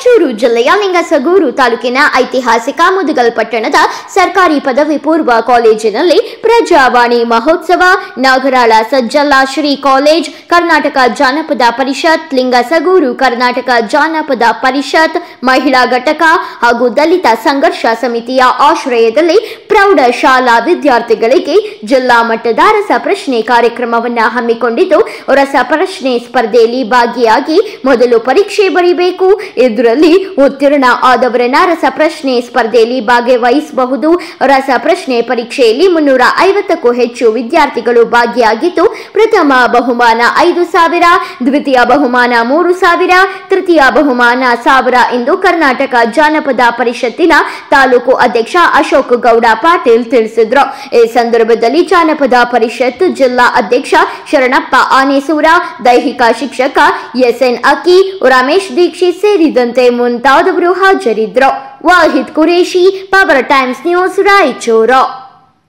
ರಾಯಚೂರು ಜಿಲ್ಲೆಯ ಲಿಂಗಸಗೂರು ತಾಲೂಕಿನ ಐತಿಹಾಸಿಕ ಮುದುಗಲ್ ಪಟ್ಟಣದ ಸರ್ಕಾರಿ ಪದವಿ ಪೂರ್ವ ಕಾಲೇಜಿನಲ್ಲಿ ಪ್ರಜಾವಾಣಿ ಮಹೋತ್ಸವ ನಾಗರಾಳ ಸಜ್ಜಲ್ಲ ಶ್ರೀ ಕಾಲೇಜ್ ಕರ್ನಾಟಕ ಜಾನಪದ ಪರಿಷತ್ ಲಿಂಗಸಗೂರು ಕರ್ನಾಟಕ ಜಾನಪದ ಪರಿಷತ್ ಮಹಿಳಾ ಘಟಕ ಹಾಗೂ ದಲಿತ ಸಂಘರ್ಷ ಸಮಿತಿಯ ಆಶ್ರಯದಲ್ಲಿ ಪ್ರೌಢ ಶಾಲಾ ವಿದ್ಯಾರ್ಥಿಗಳಿಗೆ ಜಿಲ್ಲಾ ಮಟ್ಟದ ರಸಪ್ರಶ್ನೆ ಕಾರ್ಯಕ್ರಮವನ್ನು ಹಮ್ಮಿಕೊಂಡಿದ್ದು ರಸಪ್ರಶ್ನೆ ಸ್ಪರ್ಧೆಯಲ್ಲಿ ಭಾಗಿಯಾಗಿ ಮೊದಲು ಪರೀಕ್ಷೆ ಬರೀಬೇಕು ಇದರಲ್ಲಿ ಉತ್ತೀರ್ಣ ಆದವರನ್ನ ರಸಪ್ರಶ್ನೆ ಸ್ಪರ್ಧೆಯಲ್ಲಿ ಭಾಗವಹಿಸಬಹುದು ರಸಪ್ರಶ್ನೆ ಪರೀಕ್ಷೆಯಲ್ಲಿ ಮುನ್ನೂರ ಐವತ್ತಕ್ಕೂ ಹೆಚ್ಚು ವಿದ್ಯಾರ್ಥಿಗಳು ಭಾಗಿಯಾಗಿದ್ದು ಪ್ರಥಮ ಬಹುಮಾನ ಐದು ಸಾವಿರ ದ್ವಿತೀಯ ಬಹುಮಾನ ಮೂರು ಸಾವಿರ ತೃತೀಯ ಬಹುಮಾನ ಸಾವಿರ ಎಂದು ಕರ್ನಾಟಕ ಜಾನಪದ ಪರಿಷತ್ತಿನ ತಾಲೂಕು ಅಧ್ಯಕ್ಷ ಅಶೋಕ್ ಗೌಡ ಪಾಟೀಲ್ ತಿಳಿಸಿದ್ರು ಈ ಸಂದರ್ಭದಲ್ಲಿ ಜಾನಪದ ಪರಿಷತ್ ಜಿಲ್ಲಾ ಅಧ್ಯಕ್ಷ ಶರಣಪ್ಪ ಆನೇಸೂರ ದೈಹಿಕ ಶಿಕ್ಷಕ ಎಸ್ಎನ್ ಅಕ್ಕಿ ರಮೇಶ್ ದೀಕ್ಷಿತ್ ಸೇರಿದಂತೆ ಮುಂತಾದವರು ಹಾಜರಿದ್ದರು Wahid Qureshi Power Times News Raichur